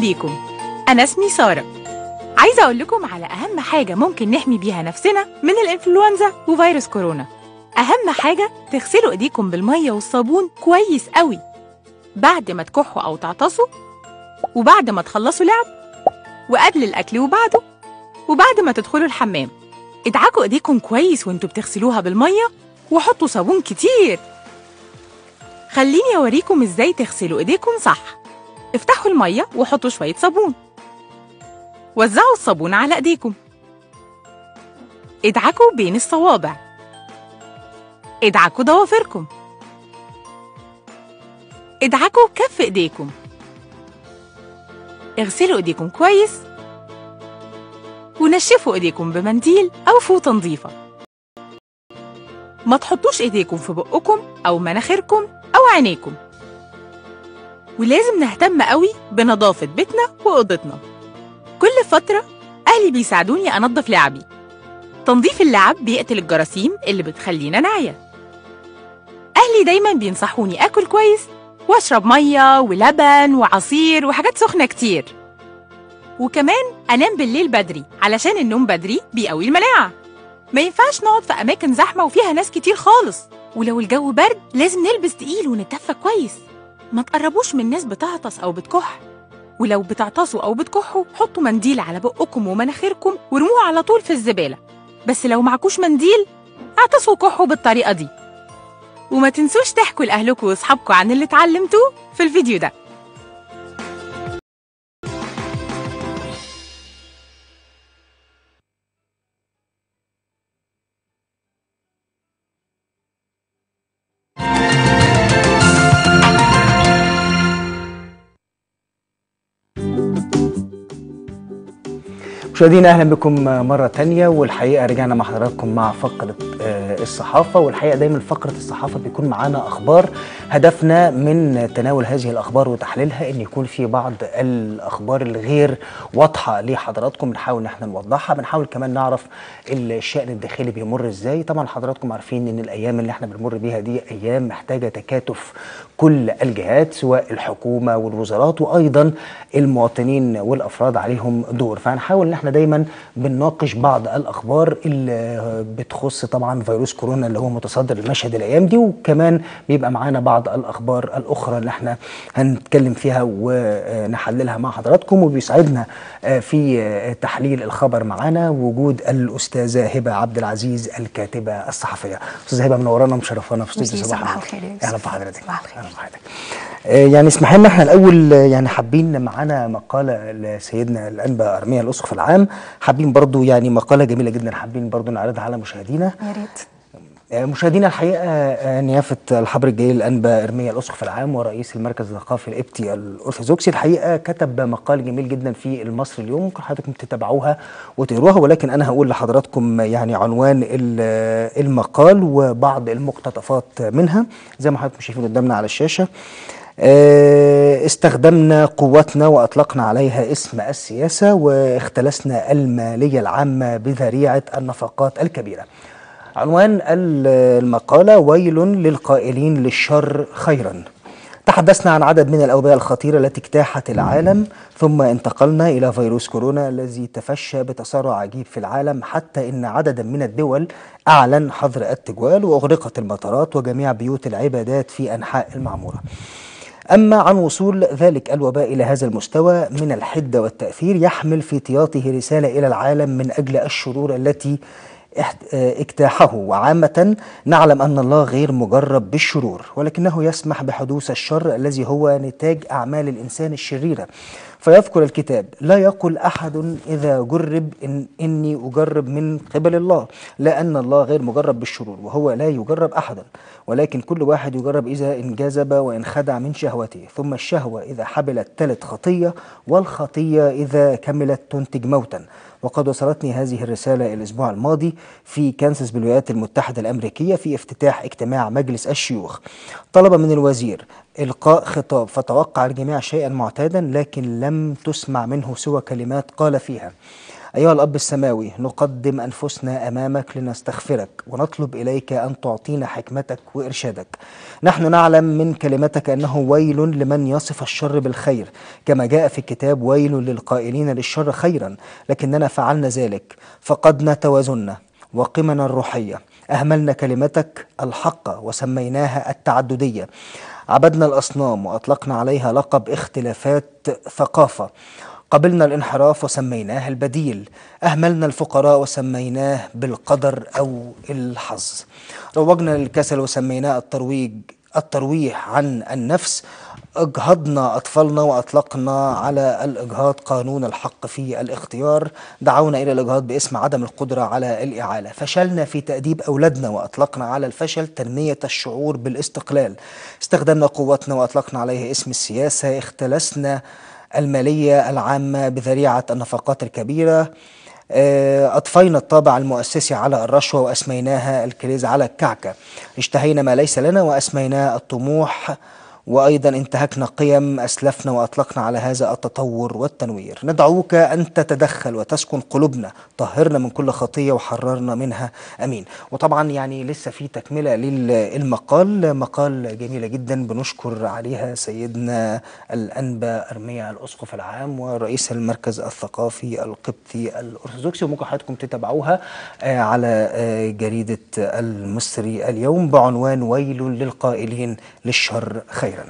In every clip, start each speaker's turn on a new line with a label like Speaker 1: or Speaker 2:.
Speaker 1: بيكم أنا اسمي سارة عايزة أقول لكم على أهم حاجة ممكن نحمي بيها نفسنا من الإنفلونزا وفيروس كورونا أهم حاجة تغسلوا إيديكم بالمية والصابون كويس قوي بعد ما تكحوا أو تعطسوا وبعد ما تخلصوا لعب وقبل الأكل وبعده وبعد ما تدخلوا الحمام ادعكوا إيديكم كويس وانتوا بتغسلوها بالمية وحطوا صابون كتير خليني أوريكم إزاي تغسلوا إيديكم صح افتحوا المية وحطوا شوية صابون وزعوا الصابون على إيديكم ادعكوا بين الصوابع ادعكوا ضوافركم ادعكوا كف إيديكم اغسلوا إيديكم كويس ونشفوا إيديكم بمنديل أو فوطة نظيفة ما تحطوش إيديكم في بقكم أو مناخيركم أو عينيكم ولازم نهتم قوي بنظافة بيتنا وأوضتنا كل فترة أهلي بيساعدوني أنظف لعبي تنظيف اللعب بيقتل الجراثيم اللي بتخلينا نعيا أهلي دايما بينصحوني أكل كويس وأشرب مية ولبن وعصير وحاجات سخنة كتير وكمان أنام بالليل بدري علشان النوم بدري بيقوي المناعة ما ينفعش نقعد في أماكن زحمة وفيها ناس كتير خالص ولو الجو برد لازم نلبس تقيل ونتدفى كويس ما تقربوش من ناس بتعطس أو بتكح ولو بتعطسوا أو بتكحوا حطوا منديل على بقكم ومناخيركم وارموه على طول في الزبالة بس لو معكوش منديل اعطسوا وكحوا بالطريقة دي وما تنسوش تحكوا لأهلكم وأصحابكم عن اللي اتعلمتوه في الفيديو ده
Speaker 2: مشاهدينا اهلا بكم مره تانية والحقيقه رجعنا مع حضراتكم مع فقره آه، الصحافه والحقيقه دايما فقره الصحافه بيكون معانا اخبار هدفنا من تناول هذه الاخبار وتحليلها ان يكون في بعض الاخبار الغير واضحه لحضراتكم بنحاول ان احنا نوضحها بنحاول كمان نعرف الشان الداخلي بيمر ازاي طبعا حضراتكم عارفين ان الايام اللي احنا بنمر بيها دي ايام محتاجه تكاتف كل الجهات سواء الحكومه والوزارات وايضا المواطنين والافراد عليهم دور فهنحاول ان احنا دايما بنناقش بعض الاخبار اللي بتخص طبعا فيروس كورونا اللي هو متصدر المشهد الايام دي وكمان بيبقى معانا بعض الاخبار الاخرى اللي احنا هنتكلم فيها ونحللها مع حضراتكم وبيسعدنا في تحليل الخبر معانا وجود الاستاذه هبه عبد العزيز الكاتبه الصحفيه استاذه هبه منورانا ومشرفانا في استوديو
Speaker 3: ميرسي،
Speaker 2: صباح
Speaker 3: صباح
Speaker 2: الخير
Speaker 3: الخير يا
Speaker 2: اهلا
Speaker 3: يوسف.
Speaker 2: بحضرتك
Speaker 3: صباح الخير.
Speaker 2: اهلا بحضرتك آه، يعني اسمح لنا احنا الاول آه، يعني حابين معانا مقاله لسيدنا الانبا ارميا الاسقف العام حابين برضو يعني مقاله جميله جدا حابين برضو نعرضها على مشاهدينا
Speaker 3: يا ريت
Speaker 2: آه، مشاهدينا الحقيقه آه، نيافه الحبر الجليل الانبا ارميا الاسقف العام ورئيس المركز الثقافي الابتي الارثوذكسي الحقيقه كتب مقال جميل جدا في المصري اليوم ممكن حضراتكم تتابعوها وتقروها ولكن انا هقول لحضراتكم يعني عنوان ال- المقال وبعض المقتطفات منها زي ما حضراتكم شايفين قدامنا على الشاشه آه، استخدمنا قوتنا واطلقنا عليها اسم السياسه واختلسنا الماليه العامه بذريعه النفقات الكبيره. عنوان ال- المقاله ويل للقائلين للشر خيرا. تحدثنا عن عدد من الاوبئه الخطيره التي اجتاحت العالم ثم انتقلنا الى فيروس كورونا الذي تفشى بتسارع عجيب في العالم حتى ان عددا من الدول اعلن حظر التجوال واغلقت المطارات وجميع بيوت العبادات في انحاء المعموره. أما عن وصول ذلك الوباء إلى هذا المستوى من الحدة والتأثير يحمل في طياته رسالة إلى العالم من أجل الشرور التي احت- اه اجتاحه وعامة نعلم أن الله غير مجرب بالشرور ولكنه يسمح بحدوث الشر الذي هو نتاج أعمال الإنسان الشريرة فيذكر الكتاب لا يقل أحد إذا جرب إن إني أجرب من قبل الله لأن الله غير مجرب بالشرور وهو لا يجرب أحدا ولكن كل واحد يجرب إذا انجذب وانخدع من شهوته ثم الشهوة إذا حبلت تلت خطية والخطية إذا كملت تنتج موتا وقد وصلتني هذه الرسالة الأسبوع الماضي في كانساس بالولايات المتحدة الأمريكية في افتتاح اجتماع مجلس الشيوخ طلب من الوزير إلقاء خطاب فتوقع الجميع شيئا معتادا لكن لم تسمع منه سوى كلمات قال فيها أيها الأب السماوي نقدم أنفسنا أمامك لنستغفرك ونطلب إليك أن تعطينا حكمتك وإرشادك نحن نعلم من كلمتك أنه ويل لمن يصف الشر بالخير كما جاء في الكتاب ويل للقائلين للشر خيرا لكننا فعلنا ذلك فقدنا توازننا وقمنا الروحية أهملنا كلمتك الحق وسميناها التعددية عبدنا الأصنام وأطلقنا عليها لقب اختلافات ثقافة قبلنا الانحراف وسميناه البديل أهملنا الفقراء وسميناه بالقدر أو الحظ روجنا للكسل وسميناه الترويج الترويح عن النفس اجهضنا اطفالنا واطلقنا على الاجهاض قانون الحق في الاختيار دعونا الى الاجهاض باسم عدم القدره على الاعاله فشلنا في تاديب اولادنا واطلقنا على الفشل تنميه الشعور بالاستقلال استخدمنا قوتنا واطلقنا عليه اسم السياسه اختلسنا الماليه العامه بذريعه النفقات الكبيره آه، أطفينا الطابع المؤسسي على الرشوة وأسميناها الكريز على الكعكة اشتهينا ما ليس لنا وأسميناه الطموح وأيضا انتهكنا قيم أسلفنا وأطلقنا على هذا التطور والتنوير ندعوك أن تتدخل وتسكن قلوبنا طهرنا من كل خطية وحررنا منها أمين وطبعا يعني لسه في تكملة للمقال مقال جميلة جدا بنشكر عليها سيدنا الأنبا أرميا الأسقف العام ورئيس المركز الثقافي القبطي الأرثوذكسي وممكن حضراتكم تتابعوها آه، على آه، جريدة المصري اليوم بعنوان ويل للقائلين للشر خيرا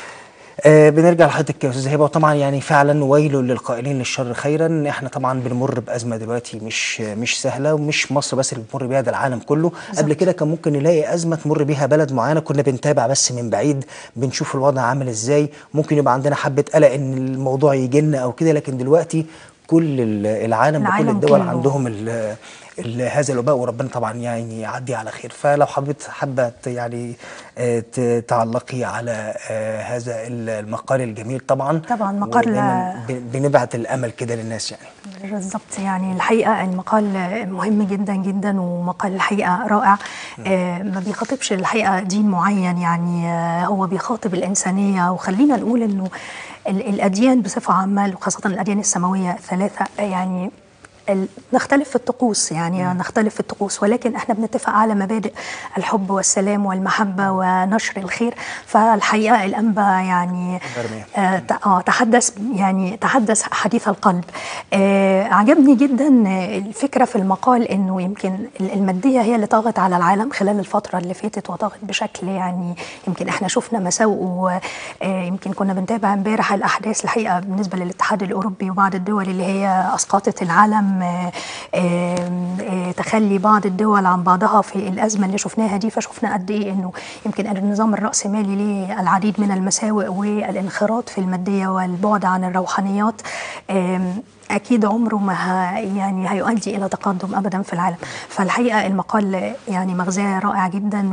Speaker 2: آه بنرجع لحضرتك يا استاذ هبه وطبعا يعني فعلا ويل للقائلين للشر خيرا احنا طبعا بنمر بازمه دلوقتي مش مش سهله ومش مصر بس اللي بتمر بيها ده العالم كله قبل كده كان ممكن نلاقي ازمه تمر بيها بلد معينه كنا بنتابع بس من بعيد بنشوف الوضع عامل ازاي ممكن يبقى عندنا حبه قلق ان الموضوع يجي لنا او كده لكن دلوقتي كل ال- العالم وكل
Speaker 3: العالم
Speaker 2: الدول
Speaker 3: كله.
Speaker 2: عندهم ال ال هذا الوباء وربنا طبعا يعني يعدي على خير فلو حبيت حابه ت- يعني آه، ت- تعلقي على آه، هذا المقال الجميل طبعا
Speaker 3: طبعاً مقال-
Speaker 2: ودايماً ب- بنبعت الامل كده للناس يعني
Speaker 3: بالظبط يعني الحقيقة المقال مهم جدا جدا ومقال الحقيقة رائع آه، ما بيخاطبش الحقيقة دين معين يعني آه، هو بيخاطب الإنسانية وخلينا نقول إنه ال- الأديان بصفة عامة وخاصة الأديان السماوية الثلاثة يعني ال- نختلف في الطقوس يعني نختلف في الطقوس ولكن احنا بنتفق على مبادئ الحب والسلام والمحبة ونشر الخير فالحقيقة الأنبا يعني
Speaker 2: برمية.
Speaker 3: آه، ت- آه، تحدث يعني تحدث حديث القلب آه، عجبني جدا آه، الفكرة في المقال انه يمكن ال- المادية هي اللي طاغت على العالم خلال الفترة اللي فاتت وطاغت بشكل يعني يمكن احنا شفنا مساوئه آه، يمكن كنا بنتابع امبارح الاحداث الحقيقة بالنسبة للاتحاد الاوروبي وبعض الدول اللي هي اسقطت العالم آه، آه، آه، تخلي بعض الدول عن بعضها في الازمة اللي شفناها دي فشفنا قد ايه انه يمكن النظام الرأسمالي ليه العديد من المساوئ والانخراط في المادية والبعد عن الروحانيات آم، اكيد عمره ما ه- يعني هيؤدي الى تقدم ابدا في العالم فالحقيقه المقال يعني مغزاه رائع جدا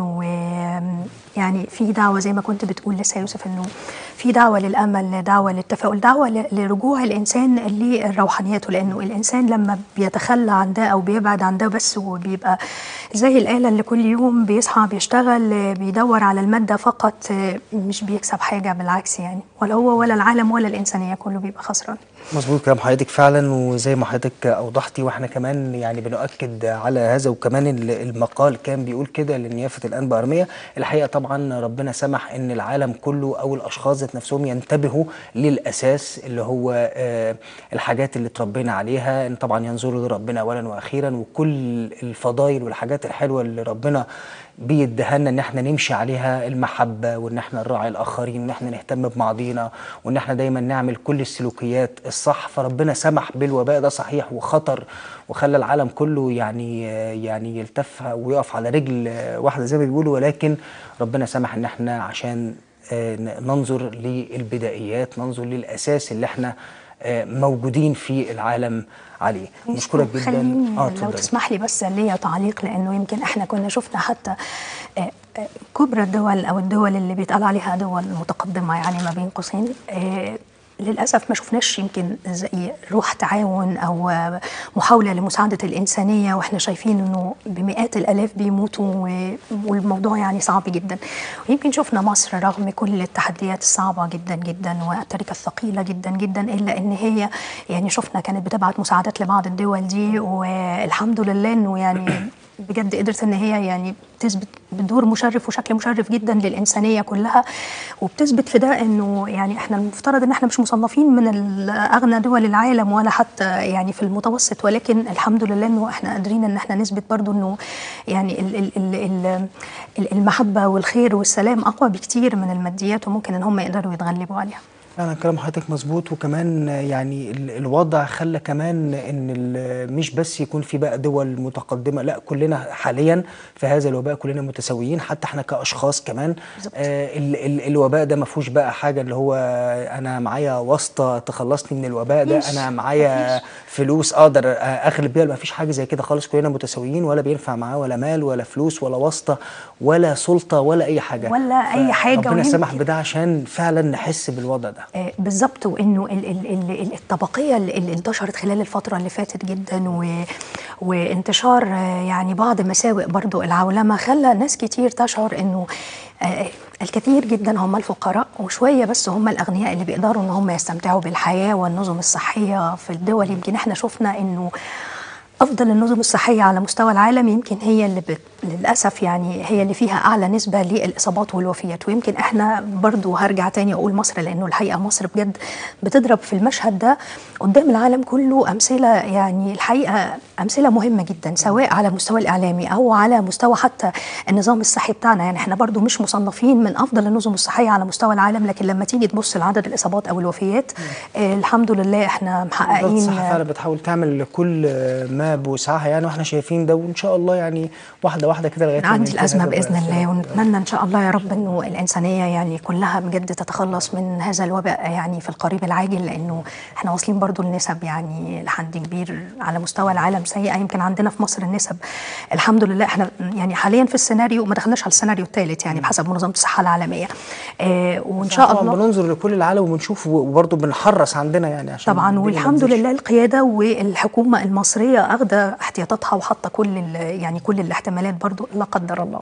Speaker 3: ويعني في دعوه زي ما كنت بتقول لسه يا يوسف انه في دعوه للامل دعوه للتفاؤل دعوه ل- لرجوع الانسان لروحانيته لانه الانسان لما بيتخلى عن ده او بيبعد عن ده بس وبيبقى زي الاله اللي كل يوم بيصحى بيشتغل بيدور على الماده فقط مش بيكسب حاجه بالعكس يعني ولا هو ولا العالم ولا الانسانيه كله بيبقى خسران
Speaker 2: مظبوط كلام حضرتك فعلا وزي ما حضرتك اوضحتي واحنا كمان يعني بنؤكد على هذا وكمان ال- المقال كان بيقول كده لنيافه الانبا ارميه الحقيقه طبعا ربنا سمح ان العالم كله او الاشخاص ذات نفسهم ينتبهوا للاساس اللي هو آه، الحاجات اللي اتربينا عليها ان طبعا ينظروا لربنا اولا واخيرا وكل الفضائل والحاجات الحلوه اللي ربنا بيديها لنا ان احنا نمشي عليها المحبه وان احنا نراعي الاخرين وان احنا نهتم ببعضينا وان احنا دايما نعمل كل السلوكيات الصح فربنا سمح بالوباء ده صحيح وخطر وخلى العالم كله يعني يعني يلتف ويقف على رجل واحده زي ما بيقولوا ولكن ربنا سمح ان احنا عشان آه، ننظر للبدائيات ننظر للاساس اللي احنا آه، موجودين في العالم عليه نشكرك جدا
Speaker 3: خليني لو
Speaker 2: اتفضلي.
Speaker 3: تسمح لي بس ليا تعليق لانه يمكن احنا كنا شفنا حتى آه، آه، كبرى الدول او الدول اللي بيتقال عليها دول متقدمه يعني ما بين قوسين آه، للاسف ما شفناش يمكن زي روح تعاون او محاوله لمساعده الانسانيه واحنا شايفين انه بمئات الالاف بيموتوا و- والموضوع يعني صعب جدا ويمكن شفنا مصر رغم كل التحديات الصعبه جدا جدا والتركه الثقيله جدا جدا الا ان هي يعني شفنا كانت بتبعت مساعدات لبعض الدول دي والحمد لله انه يعني بجد قدرت ان هي يعني تثبت بدور مشرف وشكل مشرف جدا للانسانيه كلها وبتثبت في ده انه يعني احنا المفترض ان احنا مش مصنفين من ال- اغنى دول العالم ولا حتى يعني في المتوسط ولكن الحمد لله انه احنا قادرين ان احنا نثبت برضو انه يعني ال ال ال ال ال- المحبه والخير والسلام اقوى بكتير من الماديات وممكن ان هم يقدروا يتغلبوا عليها
Speaker 2: فعلا كلام حضرتك مظبوط وكمان يعني ال- الوضع خلى كمان ان ال- مش بس يكون في بقى دول متقدمه لا كلنا حاليا في هذا الوباء كلنا متساويين حتى احنا كاشخاص كمان
Speaker 3: بالظبط.
Speaker 2: آه ال ال الوباء ده ما فيهوش بقى حاجه اللي هو انا معايا واسطه تخلصني من الوباء ده
Speaker 3: مفيش.
Speaker 2: انا معايا فلوس اقدر آه، اغلب بيها ما فيش حاجه زي كده خالص كلنا متساويين ولا بينفع معاه ولا مال ولا فلوس ولا واسطه ولا سلطه ولا اي حاجه
Speaker 3: ولا أي حاجة
Speaker 2: ربنا
Speaker 3: ويمكن-
Speaker 2: يسمح بده عشان فعلا نحس بالوضع ده
Speaker 3: آه، بالظبط وانه ال- ال- ال- ال- الطبقيه اللي اللي انتشرت خلال الفتره اللي فاتت جدا و وانتشار آه، يعني بعض مساوئ برضو العولمه خلى ناس كتير تشعر انه آه، الكثير جدا هم الفقراء وشويه بس هم الاغنياء اللي بيقدروا ان هم يستمتعوا بالحياه والنظم الصحيه في الدول يمكن احنا شفنا انه افضل النظم الصحيه على مستوى العالم يمكن هي اللي بت... للاسف يعني هي اللي فيها اعلى نسبه للاصابات والوفيات ويمكن احنا برضو هرجع تاني اقول مصر لانه الحقيقه مصر بجد بتضرب في المشهد ده قدام العالم كله امثله يعني الحقيقه امثله مهمه جدا سواء على مستوى الاعلامي او على مستوى حتى النظام الصحي بتاعنا يعني احنا برضو مش مصنفين من افضل النظم الصحيه على مستوى العالم لكن لما تيجي تبص لعدد الاصابات او الوفيات آه الحمد لله احنا
Speaker 2: وزارة
Speaker 3: محققين
Speaker 2: الصحة فعلا بتحاول تعمل كل ما بوسعها يعني واحنا شايفين ده وان شاء الله يعني واحده واحده كده لغايه ما
Speaker 3: نعدي
Speaker 2: ننتهي
Speaker 3: الأزمة
Speaker 2: هذا
Speaker 3: بإذن
Speaker 2: الوباء.
Speaker 3: الله ونتمنى إن شاء الله يا رب إنه الإنسانية يعني كلها بجد تتخلص من هذا الوباء يعني في القريب العاجل لأنه إحنا واصلين برضو النسب يعني لحد كبير على مستوى العالم سيئة يمكن عندنا في مصر النسب الحمد لله إحنا يعني حاليا في السيناريو ما دخلناش على السيناريو الثالث يعني بحسب منظمة الصحة العالمية آه وإن شاء
Speaker 2: طبعا
Speaker 3: الله
Speaker 2: بننظر لكل العالم وبنشوف وبرضه بنحرص عندنا يعني عشان
Speaker 3: طبعا
Speaker 2: الدنيا ما
Speaker 3: والحمد
Speaker 2: تنزلش.
Speaker 3: لله القياده والحكومه المصريه اخذه احتياطاتها وحاطه كل ال- يعني كل الاحتمالات برضو لا قدر الله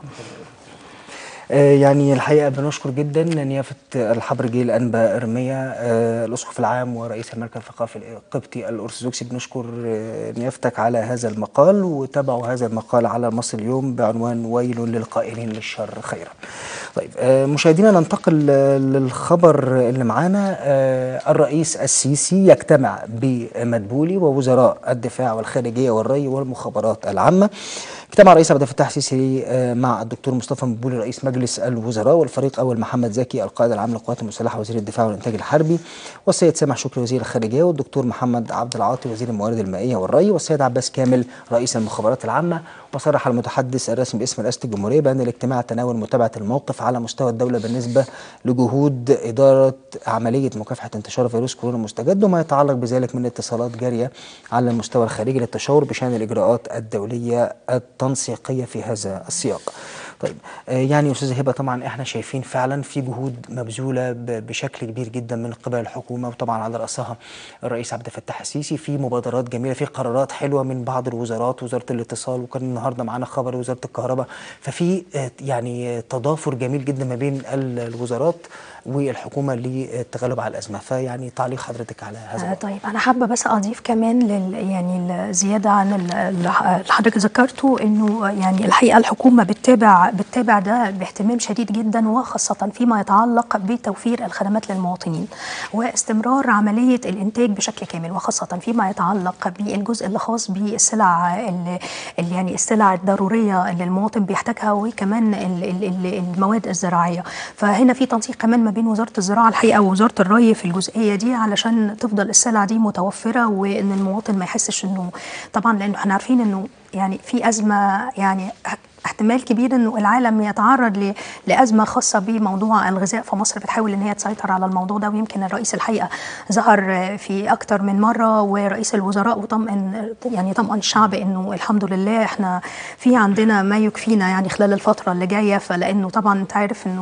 Speaker 2: آه، يعني الحقيقه بنشكر جدا نيافه الحبر جيل انبا ارميا آه، الاسقف العام ورئيس المركز الثقافي القبطي الارثوذكسي بنشكر آه، نيافتك على هذا المقال وتابعوا هذا المقال على مصر اليوم بعنوان ويل للقائلين للشر خيرا. طيب آه، مشاهدينا ننتقل آه، للخبر اللي معانا آه، الرئيس السيسي يجتمع بمدبولي ووزراء الدفاع والخارجيه والري والمخابرات العامه اجتمع الرئيس عبد الفتاح السيسي آه، مع الدكتور مصطفى مدبولي رئيس مجلس الوزراء والفريق اول محمد زكي القائد العام للقوات المسلحه وزير الدفاع والانتاج الحربي والسيد سامح شكري وزير الخارجيه والدكتور محمد عبد العاطي وزير الموارد المائيه والري والسيد عباس كامل رئيس المخابرات العامه وصرح المتحدث الرسمي باسم رئاسه الجمهوريه بان الاجتماع تناول متابعه الموقف على مستوى الدوله بالنسبه لجهود اداره عمليه مكافحه انتشار فيروس كورونا المستجد وما يتعلق بذلك من اتصالات جاريه على المستوى الخارجي للتشاور بشان الاجراءات الدوليه التنسيقيه في هذا السياق. طيب آه، يعني يا استاذه هبه طبعا احنا شايفين فعلا في جهود مبذوله ب- بشكل كبير جدا من قبل الحكومه وطبعا على راسها الرئيس عبد الفتاح السيسي في مبادرات جميله في قرارات حلوه من بعض الوزارات وزاره الاتصال وكان النهارده معانا خبر وزاره الكهرباء ففي آه، يعني تضافر جميل جدا ما بين ال- الوزارات والحكومه للتغلب على الازمه فيعني تعليق حضرتك على هذا
Speaker 3: آه
Speaker 2: الوضع.
Speaker 3: طيب انا حابه بس اضيف كمان لل يعني الزياده عن ال- اللي حضرتك ذكرته انه يعني الحقيقه الحكومه بتتابع بتتابع ده باهتمام شديد جدا وخاصه فيما يتعلق بتوفير الخدمات للمواطنين واستمرار عمليه الانتاج بشكل كامل وخاصه فيما يتعلق بالجزء اللي خاص بالسلع ال- ال- يعني السلع الضروريه اللي المواطن بيحتاجها وكمان ال- ال- ال- المواد الزراعيه فهنا في تنسيق كمان ما بين وزاره الزراعه الحقيقه ووزاره الري في الجزئيه دي علشان تفضل السلع دي متوفره وان المواطن ما يحسش انه طبعا لانه احنا عارفين انه يعني في ازمه يعني احتمال كبير انه العالم يتعرض ل- لازمه خاصه بموضوع الغذاء فمصر بتحاول ان هي تسيطر على الموضوع ده ويمكن الرئيس الحقيقه ظهر في اكتر من مره ورئيس الوزراء وطمئن يعني طمئن الشعب انه الحمد لله احنا في عندنا ما يكفينا يعني خلال الفتره اللي جايه فلانه طبعا انت عارف انه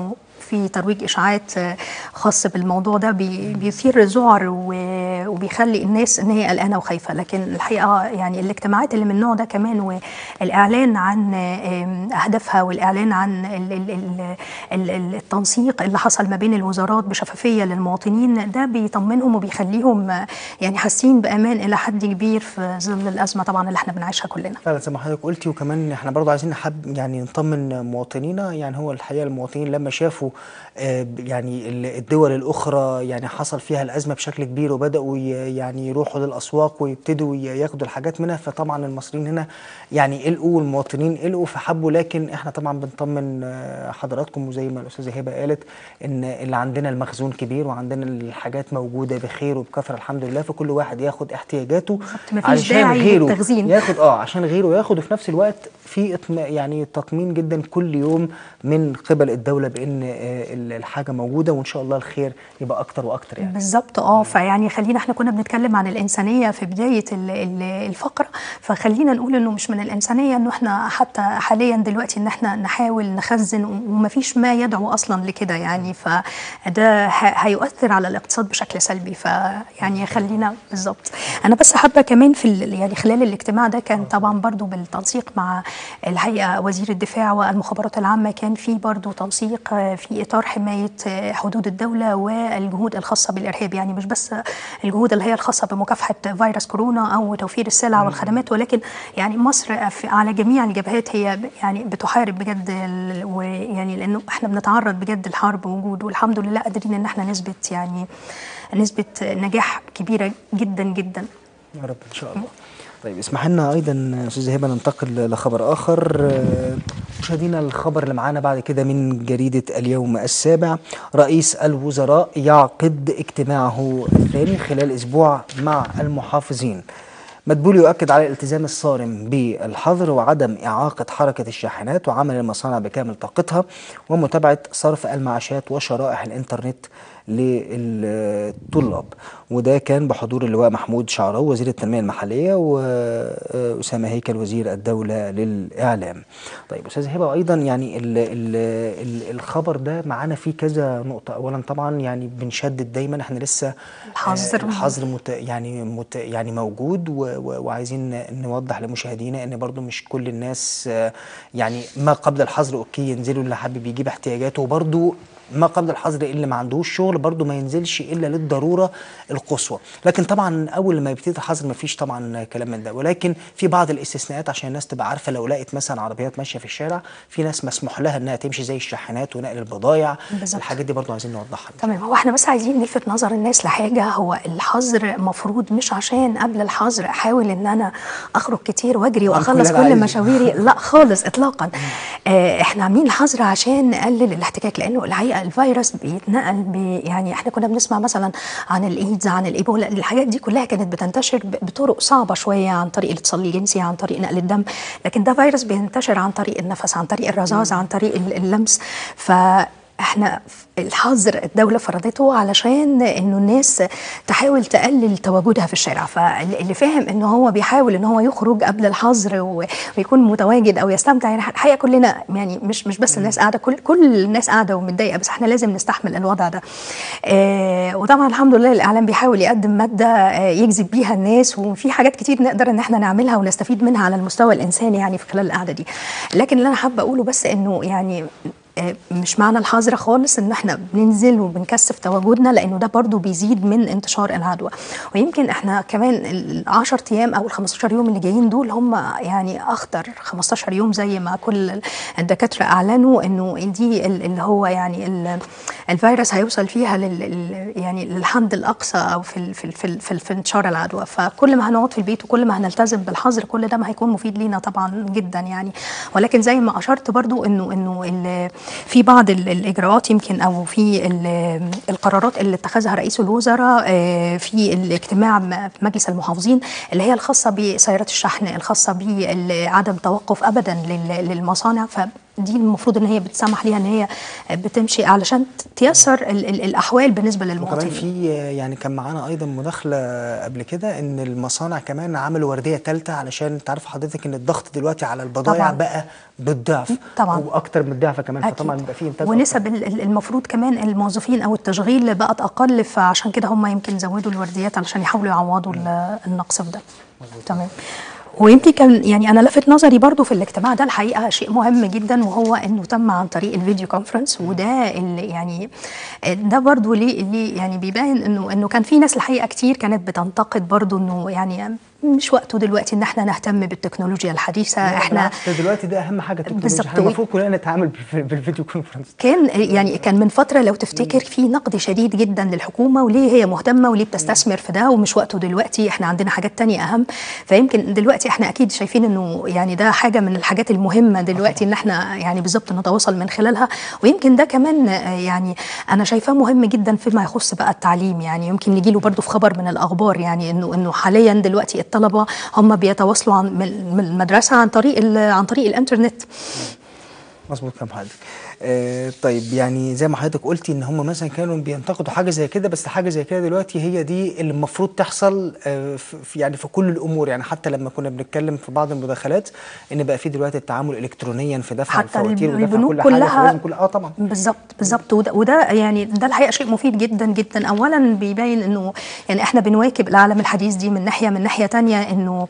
Speaker 3: في ترويج اشاعات آه، خاص بالموضوع ده بي- بيثير ذعر و- وبيخلي الناس ان هي قلقانه وخايفه لكن الحقيقه يعني الاجتماعات اللي من النوع ده كمان والاعلان عن آم، اهدافها والاعلان عن ال- ال- ال- ال- ال- التنسيق اللي حصل ما بين الوزارات بشفافيه للمواطنين ده بيطمنهم وبيخليهم آه، يعني حاسين بامان الى حد كبير في ظل الازمه طبعا اللي احنا بنعيشها كلنا
Speaker 2: فعلا زي ما حضرتك قلتي وكمان احنا برضو عايزين نحب يعني نطمن مواطنينا يعني هو الحقيقه المواطنين لما شافوا آه، يعني ال- الدول الاخرى يعني حصل فيها الازمه بشكل كبير وبداوا ي- يعني يروحوا للاسواق ويبتدوا ي- ياخدوا الحاجات منها فطبعا المصريين هنا يعني قلقوا والمواطنين قلقوا فحبوا لكن احنا طبعا بنطمن آه، حضراتكم وزي ما الاستاذه هبه قالت ان اللي عندنا المخزون كبير وعندنا الحاجات موجوده بخير وبكثره الحمد لله فكل واحد ياخد احتياجاته
Speaker 3: مفيش
Speaker 2: علشان
Speaker 3: داعي
Speaker 2: غيره
Speaker 3: للتخزين.
Speaker 2: ياخد اه عشان غيره ياخد وفي نفس الوقت في اطم... يعني تطمين جدا كل يوم من قبل الدوله بان آه، ال- الحاجه موجوده وان شاء الله الخير يبقى اكتر واكتر يعني
Speaker 3: بالظبط اه فيعني خلينا احنا كنا بنتكلم عن الانسانيه في بدايه ال- ال- الفقره فخلينا نقول انه مش من الانسانيه انه احنا حتى حاليا دلوقتي ان احنا نحاول نخزن ومفيش ما يدعو اصلا لكده يعني فده ه- هيؤثر على الاقتصاد بشكل سلبي فيعني خلينا بالظبط انا بس حابه كمان في ال- يعني خلال الاجتماع ده كان طبعا برضو بالتنسيق مع الهيئه وزير الدفاع والمخابرات العامه كان في برضو تنسيق آه، في اطار حمايه آه، حدود الدوله والجهود الخاصه بالارهاب يعني مش بس الجهود اللي هي الخاصه بمكافحه فيروس كورونا او توفير السلع والخدمات ولكن يعني مصر في- على جميع الجبهات هي ب- يعني بتحارب بجد ال- ويعني لانه احنا بنتعرض بجد لحرب وجود والحمد لله قادرين ان احنا نثبت يعني نسبه نجاح كبيره جدا جدا
Speaker 2: يا رب ان شاء الله طيب اسمح لنا ايضا استاذه هبه ننتقل لخبر اخر آه، مشاهدينا الخبر اللي معانا بعد كده من جريده اليوم السابع رئيس الوزراء يعقد اجتماعه الثاني خلال اسبوع مع المحافظين مدبولي يؤكد على الالتزام الصارم بالحظر وعدم إعاقة حركة الشاحنات وعمل المصانع بكامل طاقتها ومتابعة صرف المعاشات وشرائح الإنترنت للطلاب وده كان بحضور اللواء محمود شعراوي وزير التنمية المحلية وأسامة هيكل وزير الدولة للإعلام طيب أستاذ هبة أيضا يعني ال ال ال الخبر ده معانا فيه كذا نقطة أولا طبعا يعني بنشدد دايما احنا لسه
Speaker 3: الحظر.
Speaker 2: آه، الحظر مت يعني مت يعني موجود و و وعايزين نوضح لمشاهدينا ان برضو مش كل الناس آه، يعني ما قبل الحظر اوكي ينزلوا اللي حابب يجيب احتياجاته وبرضو ما قبل الحظر اللي ما عندوش شغل برضو ما ينزلش الا للضروره القصوى لكن طبعا اول ما يبتدي الحظر ما فيش طبعا كلام من ده ولكن في بعض الاستثناءات عشان الناس تبقى عارفه لو لقيت مثلا عربيات ماشيه في الشارع في ناس مسموح لها انها تمشي زي الشاحنات ونقل البضائع
Speaker 3: بالظبط.
Speaker 2: الحاجات دي برضو عايزين نوضحها
Speaker 3: تمام هو احنا بس عايزين نلفت نظر الناس لحاجه هو الحظر مفروض مش عشان قبل الحظر احاول ان انا اخرج كتير واجري
Speaker 2: وأعمل كل
Speaker 3: واخلص
Speaker 2: اللي أنا
Speaker 3: كل
Speaker 2: عايزه.
Speaker 3: مشاويري لا خالص اطلاقا آه احنا عاملين الحظر عشان نقلل الاحتكاك لانه الحقيقه الفيروس بيتنقل ب يعني احنا كنا بنسمع مثلا عن الايدز عن الايبولا الحاجات دي كلها كانت بتنتشر ب- بطرق صعبه شويه عن طريق الاتصال الجنسي عن طريق نقل الدم لكن ده فيروس بينتشر عن طريق النفس عن طريق الرذاذ عن طريق ال- اللمس ف احنا الحظر الدولة فرضته علشان انه الناس تحاول تقلل تواجدها في الشارع فاللي فاهم انه هو بيحاول ان هو يخرج قبل الحظر و- ويكون متواجد او يستمتع يعني الحقيقة كلنا يعني مش مش بس الناس قاعدة كل كل الناس قاعدة ومتضايقة بس احنا لازم نستحمل الوضع ده اه وطبعا الحمد لله الاعلام بيحاول يقدم مادة آه، يجذب بيها الناس وفي حاجات كتير نقدر ان احنا نعملها ونستفيد منها على المستوى الانساني يعني في خلال القعدة دي لكن اللي انا حابة اقوله بس انه يعني آه، مش معنى الحظر خالص ان احنا بننزل وبنكثف تواجدنا لانه ده برضو بيزيد من انتشار العدوى ويمكن احنا كمان ال 10 ايام او ال 15 يوم اللي جايين دول هم يعني اخطر 15 يوم زي ما كل الدكاتره اعلنوا انه دي ال- اللي هو يعني ال- الفيروس هيوصل فيها لل ال- يعني للحد الاقصى او في ال- في ال- في, ال- في, ال- في انتشار العدوى فكل ما هنقعد في البيت وكل ما هنلتزم بالحظر كل ده ما هيكون مفيد لينا طبعا جدا يعني ولكن زي ما اشرت برضو انه انه ال- في بعض ال- الاجراءات يمكن او في ال- القرارات اللي اتخذها رئيس الوزراء آه، في الاجتماع م- في مجلس المحافظين اللي هي الخاصه بسيارات الشحن الخاصه بعدم توقف ابدا لل- للمصانع ف دي المفروض ان هي بتسمح ليها ان هي بتمشي علشان تيسر ال ال الاحوال بالنسبه
Speaker 2: وكمان
Speaker 3: للمواطنين
Speaker 2: في يعني كان معانا ايضا مداخله قبل كده ان المصانع كمان عملوا ورديه ثالثه علشان انت عارف حضرتك ان الضغط دلوقتي على البضائع
Speaker 3: طبعاً.
Speaker 2: بقى بالضعف
Speaker 3: طبعاً.
Speaker 2: واكتر من الضعف كمان
Speaker 3: أكيد.
Speaker 2: فطبعا بيبقى فيه انتاج
Speaker 3: ونسب ال- ال- المفروض كمان الموظفين او التشغيل بقت اقل فعشان كده هم يمكن زودوا الورديات علشان يحاولوا يعوضوا ال- النقص في ده تمام ويمكن كان يعني انا لفت نظري برضو في الاجتماع ده الحقيقه شيء مهم جدا وهو انه تم عن طريق الفيديو كونفرنس وده اللي يعني ده برضو ليه ليه يعني بيبين انه انه كان في ناس الحقيقه كتير كانت بتنتقد برضو انه يعني مش وقته دلوقتي ان احنا نهتم بالتكنولوجيا الحديثه
Speaker 2: لا،
Speaker 3: احنا
Speaker 2: بالعكس، ده دلوقتي ده اهم حاجه التكنولوجيا
Speaker 3: بالظبط.
Speaker 2: احنا المفروض كلنا نتعامل بالف- بالفيديو كونفرنس
Speaker 3: كان يعني كان من فتره لو تفتكر في نقد شديد جدا للحكومه وليه هي مهتمه وليه بتستثمر في ده ومش وقته دلوقتي احنا عندنا حاجات تانية اهم فيمكن دلوقتي احنا اكيد شايفين انه يعني ده حاجه من الحاجات المهمه دلوقتي ان احنا يعني بالظبط نتواصل من خلالها ويمكن ده كمان آه، يعني انا شايفاه مهم جدا فيما يخص بقى التعليم يعني يمكن نجي له برضه في خبر من الاخبار يعني انه انه حاليا دلوقتي الطلبه هم بيتواصلوا عن من من المدرسه عن طريق ال- عن طريق الانترنت
Speaker 2: مظبوط كلام حضرتك آه طيب يعني زي ما حضرتك قلتي ان هم مثلا كانوا بينتقدوا حاجه زي كده بس حاجه زي كده دلوقتي هي دي اللي المفروض تحصل آه في يعني في كل الامور يعني حتى لما كنا بنتكلم في بعض المداخلات ان بقى في دلوقتي التعامل الكترونيا في دفع
Speaker 3: حتى
Speaker 2: الفواتير ودفع
Speaker 3: البنوك
Speaker 2: كل حاجه
Speaker 3: كلها
Speaker 2: فلازم كل اه طبعا
Speaker 3: بالظبط بالظبط وده, وده يعني ده الحقيقه شيء مفيد جدا جدا اولا بيبين انه يعني احنا بنواكب العالم الحديث دي من ناحيه من ناحيه تانية انه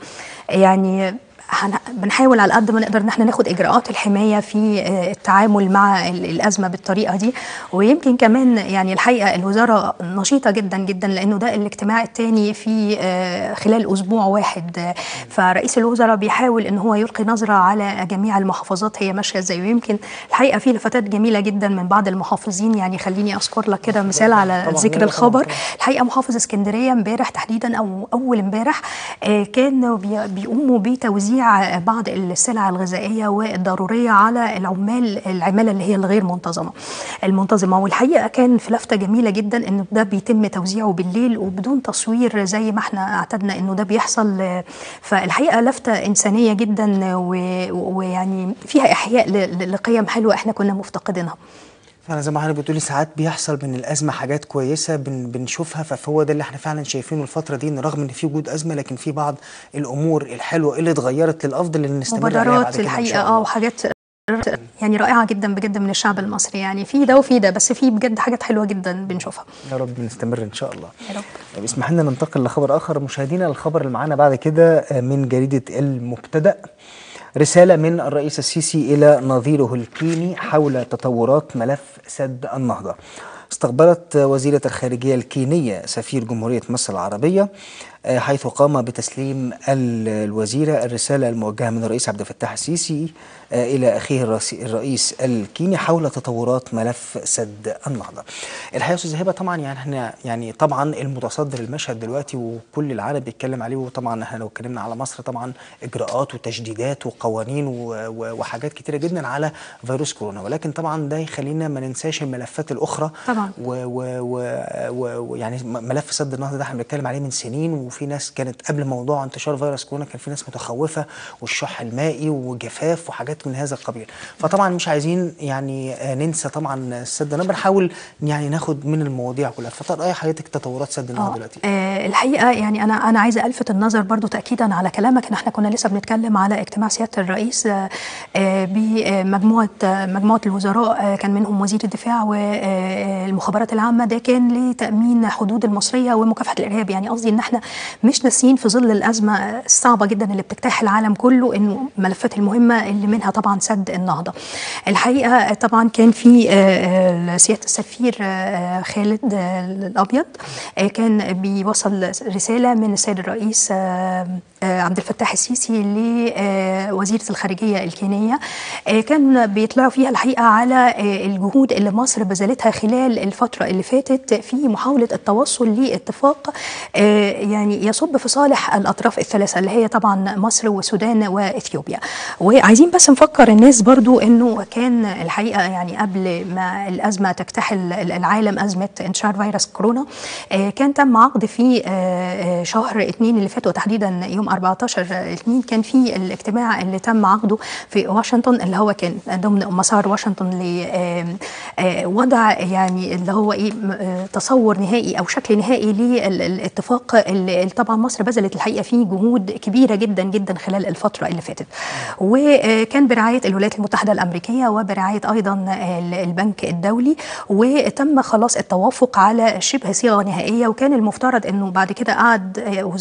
Speaker 3: يعني هن- بنحاول على قد ما نقدر ان احنا ناخد اجراءات الحمايه في آه، التعامل مع ال- الازمه بالطريقه دي ويمكن كمان يعني الحقيقه الوزاره نشيطه جدا جدا لانه ده الاجتماع الثاني في آه، خلال اسبوع واحد آه، فرئيس الوزراء بيحاول ان هو يلقي نظره على جميع المحافظات هي ماشيه ازاي ويمكن الحقيقه في لفتات جميله جدا من بعض المحافظين يعني خليني اذكر لك كده مثال على
Speaker 2: طبعاً، لا،
Speaker 3: ذكر
Speaker 2: لا،
Speaker 3: الخبر
Speaker 2: طبعاً.
Speaker 3: الحقيقه محافظ اسكندريه امبارح تحديدا او اول امبارح آه، كانوا بي- بيقوموا بتوزيع آه، بعض السلع الغذائيه والضروريه على العمال العماله اللي هي الغير منتظمه المنتظمه والحقيقه كان في لفته جميله جدا انه ده بيتم توزيعه بالليل وبدون تصوير زي ما احنا اعتدنا انه ده بيحصل آه، فالحقيقه لفته انسانيه جدا و- ويعني فيها احياء ل- ل- لقيم حلوه احنا كنا مفتقدينها
Speaker 2: فانا زي ما حضرتك بتقولي ساعات بيحصل من الازمه حاجات كويسه بن بنشوفها فهو ده اللي احنا فعلا شايفينه الفتره دي ان رغم ان في وجود ازمه لكن في بعض الامور الحلوه اللي اتغيرت للافضل اللي نستمر عليها بعد
Speaker 3: مبادرات
Speaker 2: كده إن
Speaker 3: الحقيقه
Speaker 2: شاء
Speaker 3: اه
Speaker 2: الله.
Speaker 3: وحاجات يعني رائعه جدا بجد من الشعب المصري يعني في ده وفي ده بس في بجد حاجات حلوه جدا بنشوفها
Speaker 2: يا رب نستمر ان شاء الله
Speaker 3: يا رب
Speaker 2: طيب اسمح لنا ننتقل لخبر اخر مشاهدينا الخبر اللي معانا بعد كده من جريده المبتدأ رسالة من الرئيس السيسي إلى نظيره الكيني حول تطورات ملف سد النهضة استقبلت وزيرة الخارجية الكينية سفير جمهورية مصر العربية آه، حيث قام بتسليم ال- الوزيرة الرسالة الموجهة من الرئيس عبد الفتاح السيسي آه، إلى أخيه الرئيس- الرئيس الكيني حول تطورات ملف سد النهضة الحقيقة يا أستاذ هبة طبعا يعني احنا يعني طبعا المتصدر المشهد دلوقتي وكل العالم بيتكلم عليه وطبعا احنا لو اتكلمنا على مصر طبعا إجراءات وتشديدات وقوانين و- و- وحاجات كتيرة جدا على فيروس كورونا ولكن طبعا ده يخلينا ما ننساش الملفات الأخرى
Speaker 3: طبعا.
Speaker 2: ويعني ملف سد النهضة ده احنا بنتكلم عليه من سنين وفي ناس كانت قبل موضوع انتشار فيروس كورونا كان في ناس متخوفة والشح المائي وجفاف وحاجات من هذا القبيل فطبعا مش عايزين يعني آه، ننسى طبعا السد النهضة بنحاول يعني ناخد من المواضيع كلها فطبعا ايه حضرتك تطورات سد النهضة
Speaker 3: آه،
Speaker 2: دلوقتي
Speaker 3: آه الحقيقه يعني انا انا عايزه الفت النظر برضو تاكيدا على كلامك ان احنا كنا لسه بنتكلم على اجتماع سياده الرئيس آه آه بمجموعه آه مجموعه الوزراء آه كان منهم وزير الدفاع والمخابرات العامه ده كان لتامين حدود المصريه ومكافحه الارهاب يعني قصدي ان احنا مش ناسيين في ظل الازمه الصعبه جدا اللي بتجتاح العالم كله انه الملفات المهمه اللي منها طبعا سد النهضه الحقيقه طبعا كان في آه، آه، سياده السفير آه، خالد آه، الابيض آه، كان بيوصل رساله من السيد الرئيس آه، آه، عبد الفتاح السيسي لوزيره الخارجيه الكينيه آه، كان بيطلعوا فيها الحقيقه على آه، الجهود اللي مصر بذلتها خلال الفتره اللي فاتت في محاوله التوصل لاتفاق آه، يعني يعني يصب في صالح الاطراف الثلاثه اللي هي طبعا مصر والسودان واثيوبيا وعايزين بس نفكر الناس برضو انه كان الحقيقه يعني قبل ما الازمه تجتاح العالم ازمه انتشار فيروس كورونا آه، كان تم عقد في آه، آه، شهر اثنين اللي فات وتحديدا يوم 14 اثنين كان في الاجتماع اللي تم عقده في واشنطن اللي هو كان ضمن مسار واشنطن لوضع يعني اللي هو ايه تصور نهائي او شكل نهائي للاتفاق اللي طبعا مصر بذلت الحقيقه فيه جهود كبيره جدا جدا خلال الفتره اللي فاتت وكان برعايه الولايات المتحده الامريكيه وبرعايه ايضا البنك الدولي وتم خلاص التوافق على شبه صيغه نهائيه وكان المفترض انه بعد كده قعد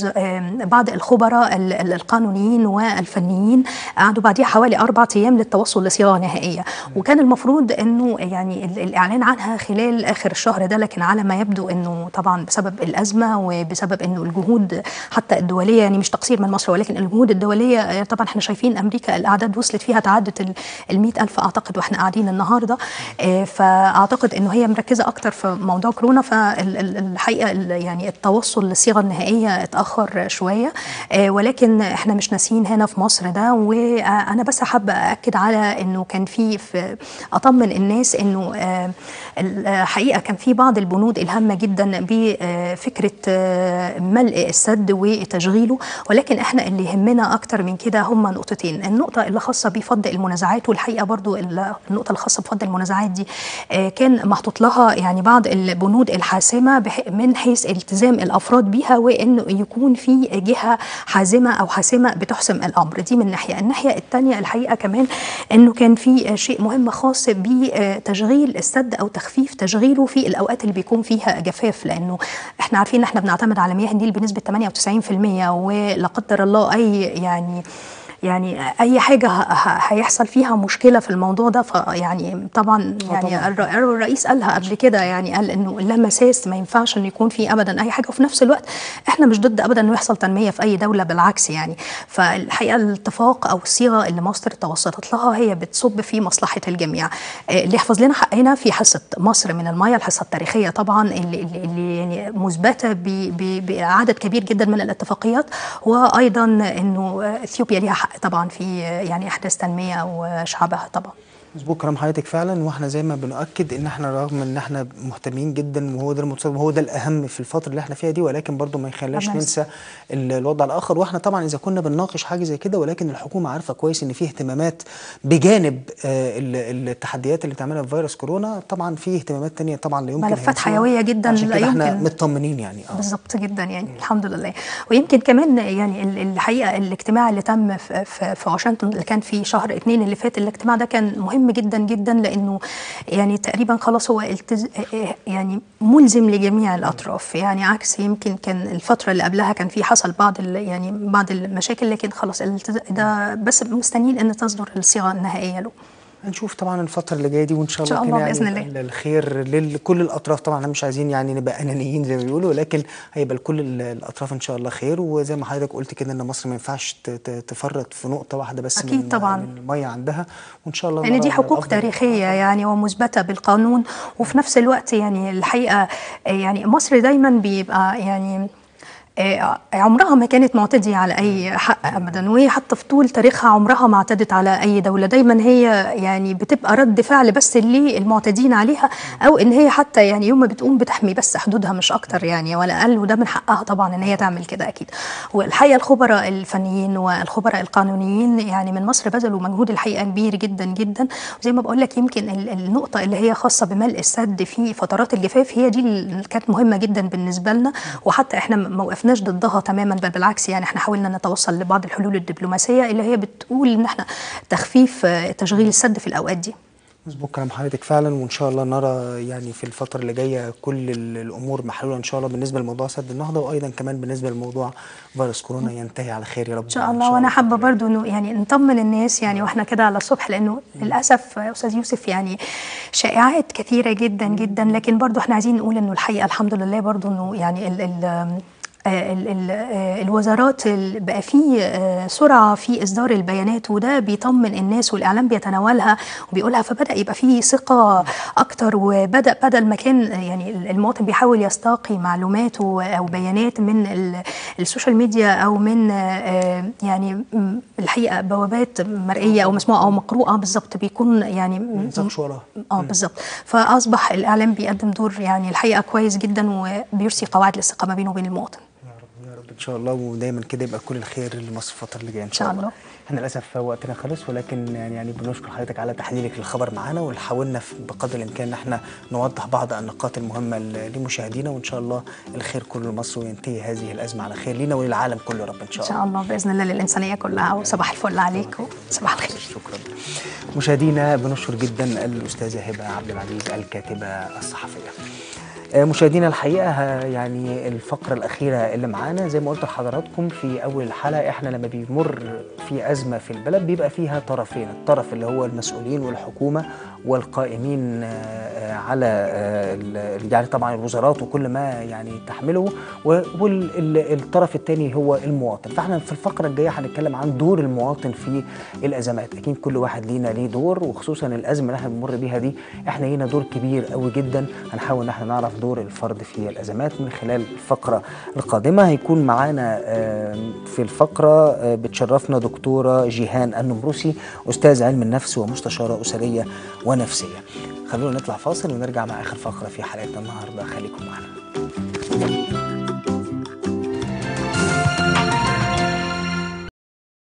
Speaker 3: بعض الخبراء القانونيين والفنيين قعدوا بعديها حوالي اربع ايام للتوصل لصيغه نهائيه وكان المفروض انه يعني الاعلان عنها خلال اخر الشهر ده لكن على ما يبدو انه طبعا بسبب الازمه وبسبب انه الجهود حتى الدوليه يعني مش تقصير من مصر ولكن الجهود الدوليه طبعا احنا شايفين امريكا الاعداد وصلت فيها تعدت ال ألف اعتقد واحنا قاعدين النهارده فاعتقد انه هي مركزه اكتر في موضوع كورونا فالحقيقه يعني التوصل للصيغه النهائيه اتاخر شويه ولكن احنا مش ناسيين هنا في مصر ده وانا بس حابه اكد على انه كان في, في اطمن الناس انه الحقيقه كان في بعض البنود الهامه جدا بفكره ملء السد وتشغيله ولكن احنا اللي يهمنا اكتر من كده هم نقطتين النقطه اللي خاصه بفض المنازعات والحقيقه برضو النقطه الخاصه بفض المنازعات دي كان محطوط لها يعني بعض البنود الحاسمه من حيث التزام الافراد بيها وانه يكون في جهه حازمه او حاسمه بتحسم الامر دي من ناحيه الناحيه الثانيه الحقيقه كمان انه كان في شيء مهم خاص بتشغيل السد او تخفيف تشغيله في الاوقات اللي بيكون فيها جفاف لانه احنا عارفين ان احنا بنعتمد على مياه النيل بنسبه 98% ولا قدر الله اي يعني يعني اي حاجه هيحصل فيها مشكله في الموضوع ده فيعني طبعا يعني الرئيس قالها قبل كده يعني قال انه لا مساس ما ينفعش انه يكون في ابدا اي حاجه وفي نفس الوقت احنا مش ضد ابدا انه يحصل تنميه في اي دوله بالعكس يعني فالحقيقه الاتفاق او الصيغه اللي مصر توسطت لها هي بتصب في مصلحه الجميع اللي يحفظ لنا حقنا في حصه مصر من المياه الحصه التاريخيه طبعا اللي, اللي يعني مثبته بعدد كبير جدا من الاتفاقيات وايضا انه اثيوبيا ليها حق طبعا في يعني احداث تنميه وشعبها طبعا
Speaker 2: مظبوط كلام حضرتك فعلا واحنا زي ما بنؤكد ان احنا رغم ان احنا مهتمين جدا وهو ده المتصل وهو ده الاهم في الفتره اللي احنا فيها دي ولكن برضو ما يخليناش ننسى الوضع الاخر واحنا طبعا اذا كنا بنناقش حاجه زي كده ولكن الحكومه عارفه كويس ان في اهتمامات بجانب آه التحديات اللي بتعملها فيروس كورونا طبعا في اهتمامات تانية طبعا لا يمكن
Speaker 3: ملفات حيويه جدا
Speaker 2: لا
Speaker 3: يمكن
Speaker 2: احنا مطمنين يعني
Speaker 3: اه بالظبط جدا يعني م. الحمد لله ويمكن كمان يعني الحقيقه الاجتماع اللي تم في, في, في واشنطن اللي كان في شهر اثنين اللي فات الاجتماع ده كان مهم جدا جدا لانه يعني تقريبا خلاص هو التز... يعني ملزم لجميع الاطراف يعني عكس يمكن كان الفتره اللي قبلها كان في حصل بعض يعني بعض المشاكل لكن خلاص التز... ده بس مستنيين ان تصدر الصيغه النهائيه له
Speaker 2: هنشوف طبعا الفترة اللي جاية دي وإن شاء الله,
Speaker 3: إن شاء الله
Speaker 2: يعني
Speaker 3: بإذن الله.
Speaker 2: الخير لكل الأطراف طبعا احنا مش عايزين يعني نبقى أنانيين زي ما بيقولوا ولكن هيبقى لكل الأطراف إن شاء الله خير وزي ما حضرتك قلت كده إن مصر ما ينفعش تفرط في نقطة واحدة بس
Speaker 3: أكيد
Speaker 2: من,
Speaker 3: طبعا.
Speaker 2: من المية عندها وإن شاء الله
Speaker 3: لأن دي حقوق تاريخية يعني ومثبتة بالقانون وفي نفس الوقت يعني الحقيقة يعني مصر دايما بيبقى يعني عمرها ما كانت معتدية على أي حق أبدا وهي حتى في طول تاريخها عمرها ما اعتدت على أي دولة دايما هي يعني بتبقى رد فعل بس للمعتدين عليها أو إن هي حتى يعني يوم ما بتقوم بتحمي بس حدودها مش أكتر يعني ولا أقل وده من حقها طبعا إن هي تعمل كده أكيد والحقيقة الخبراء الفنيين والخبراء القانونيين يعني من مصر بذلوا مجهود الحقيقة كبير جدا جدا وزي ما بقول لك يمكن النقطة اللي هي خاصة بملء السد في فترات الجفاف هي دي اللي كانت مهمة جدا بالنسبة لنا وحتى احنا ما وقفنا وقفناش ضدها تماما بل بالعكس يعني احنا حاولنا نتوصل لبعض الحلول الدبلوماسيه اللي هي بتقول ان احنا تخفيف تشغيل السد في الاوقات دي
Speaker 2: مظبوط كلام حضرتك فعلا وان شاء الله نرى يعني في الفتره اللي جايه كل الامور محلوله ان شاء الله بالنسبه لموضوع سد النهضه وايضا كمان بالنسبه لموضوع فيروس كورونا ينتهي على خير يا رب
Speaker 3: ان شاء الله وانا حابه برضو انه يعني نطمن الناس يعني واحنا كده على الصبح لانه للاسف يا استاذ يوسف يعني شائعات كثيره جدا جدا لكن برضو احنا عايزين نقول انه الحقيقه الحمد لله برضو انه يعني ال ال آه، ال- ال- آه، الوزارات ال- بقى فيه آه، سرعه في اصدار البيانات وده بيطمن الناس والاعلام بيتناولها وبيقولها فبدا يبقى فيه ثقه اكتر وبدا بدا المكان يعني ال- المواطن بيحاول يستقي معلومات و- او بيانات من ال- السوشيال ميديا او من آه، يعني م- الحقيقه بوابات مرئيه او مسموعه او مقروءه بالظبط بيكون يعني م-
Speaker 2: نساقش وراها
Speaker 3: اه بالظبط فاصبح الاعلام بيقدم دور يعني الحقيقه كويس جدا وبيرسي قواعد الثقه ما بينه وبين المواطن
Speaker 2: يا رب يا رب ان شاء الله ودايما كده يبقى كل الخير لمصر الفتره اللي جايه ان شاء
Speaker 3: شاء
Speaker 2: الله
Speaker 3: الله.
Speaker 2: احنا للاسف وقتنا خلص ولكن يعني يعني بنشكر حضرتك على تحليلك للخبر معانا وحاولنا في- بقدر الامكان ان احنا نوضح بعض النقاط المهمه ل- لمشاهدينا وان شاء الله الخير كله لمصر وينتهي هذه الازمه على خير لينا وللعالم كله يا رب ان شاء
Speaker 3: ان
Speaker 2: الله
Speaker 3: شاء الله باذن الله للانسانيه كلها وصباح الفل عليك وصباح الخير
Speaker 2: شكرا مشاهدينا بنشكر جدا الاستاذه هبه عبد العزيز الكاتبه الصحفيه آه، مشاهدينا الحقيقه ه- يعني الفقره الاخيره اللي معانا زي ما قلت لحضراتكم في اول الحلقه احنا لما بيمر في ازمه في البلد بيبقى فيها طرفين الطرف اللي هو المسؤولين والحكومه والقائمين آه، آه، على آه، ال- يعني طبعا الوزارات وكل ما يعني تحمله والطرف الثاني هو المواطن فاحنا في الفقره الجايه هنتكلم عن دور المواطن في الازمات اكيد كل واحد لينا ليه دور وخصوصا الازمه اللي احنا بنمر بيها دي احنا لينا دور كبير قوي جدا هنحاول ان احنا نعرف دور الفرد في الازمات من خلال الفقره القادمه هيكون معانا آه، في الفقره آه، بتشرفنا دكتوره جيهان النمروسي استاذ علم النفس ومستشاره اسريه ونفسيه خلونا نطلع فاصل ونرجع مع اخر فقره في حلقتنا النهارده خليكم معنا